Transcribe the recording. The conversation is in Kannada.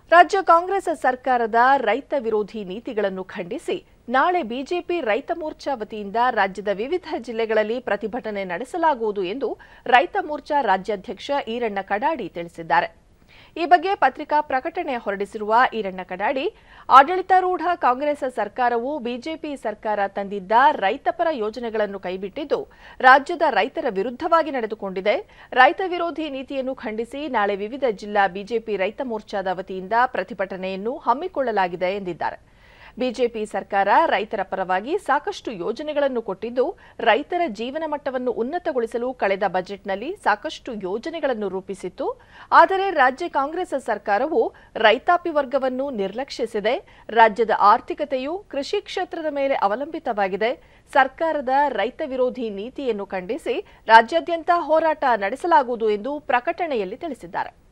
ರಾಜ್ಯ ಕಾಂಗ್ರೆಸ್ ಸರ್ಕಾರದ ರೈತ ವಿರೋಧಿ ನೀತಿಗಳನ್ನು ಖಂಡಿಸಿ ನಾಳೆ ಬಿಜೆಪಿ ರೈತ ಮೋರ್ಚಾ ವತಿಯಿಂದ ರಾಜ್ಯದ ವಿವಿಧ ಜಿಲ್ಲೆಗಳಲ್ಲಿ ಪ್ರತಿಭಟನೆ ನಡೆಸಲಾಗುವುದು ಎಂದು ರೈತ ಮೋರ್ಚಾ ರಾಜ್ಯಾಧ್ಯಕ್ಷ ಈರಣ್ಣ ಕಡಾಡಿ ತಿಳಿಸಿದ್ದಾರೆ ಈ ಬಗ್ಗೆ ಪತ್ರಿಕಾ ಪ್ರಕಟಣೆ ಹೊರಡಿಸಿರುವ ಈರಣ್ಣ ಕಡಾಡಿ ಆಡಳಿತಾರೂಢ ಕಾಂಗ್ರೆಸ್ ಸರ್ಕಾರವು ಬಿಜೆಪಿ ಸರ್ಕಾರ ತಂದಿದ್ದ ರೈತಪರ ಯೋಜನೆಗಳನ್ನು ಕೈಬಿಟ್ಟಿದ್ದು ರಾಜ್ಯದ ರೈತರ ವಿರುದ್ಧವಾಗಿ ನಡೆದುಕೊಂಡಿದೆ ರೈತ ವಿರೋಧಿ ನೀತಿಯನ್ನು ಖಂಡಿಸಿ ನಾಳೆ ವಿವಿಧ ಜಿಲ್ಲಾ ಬಿಜೆಪಿ ರೈತ ಮೋರ್ಚಾದ ವತಿಯಿಂದ ಪ್ರತಿಭಟನೆಯನ್ನು ಹಮ್ಮಿಕೊಳ್ಳಲಾಗಿದೆ ಎಂದಿದ್ದಾರೆ ಬಿಜೆಪಿ ಸರ್ಕಾರ ರೈತರ ಪರವಾಗಿ ಸಾಕಷ್ಟು ಯೋಜನೆಗಳನ್ನು ಕೊಟ್ಟಿದ್ದು ರೈತರ ಜೀವನ ಮಟ್ಟವನ್ನು ಉನ್ನತಗೊಳಿಸಲು ಕಳೆದ ಬಜೆಟ್ನಲ್ಲಿ ಸಾಕಷ್ಟು ಯೋಜನೆಗಳನ್ನು ರೂಪಿಸಿತ್ತು ಆದರೆ ರಾಜ್ಯ ಕಾಂಗ್ರೆಸ್ ಸರ್ಕಾರವು ರೈತಾಪಿ ವರ್ಗವನ್ನು ನಿರ್ಲಕ್ಷಿಸಿದೆ ರಾಜ್ಯದ ಆರ್ಥಿಕತೆಯು ಕೃಷಿ ಕ್ಷೇತ್ರದ ಮೇಲೆ ಅವಲಂಬಿತವಾಗಿದೆ ಸರ್ಕಾರದ ರೈತ ವಿರೋಧಿ ನೀತಿಯನ್ನು ಖಂಡಿಸಿ ರಾಜ್ಯಾದ್ಯಂತ ಹೋರಾಟ ನಡೆಸಲಾಗುವುದು ಎಂದು ಪ್ರಕಟಣೆಯಲ್ಲಿ ತಿಳಿಸಿದ್ದಾರೆ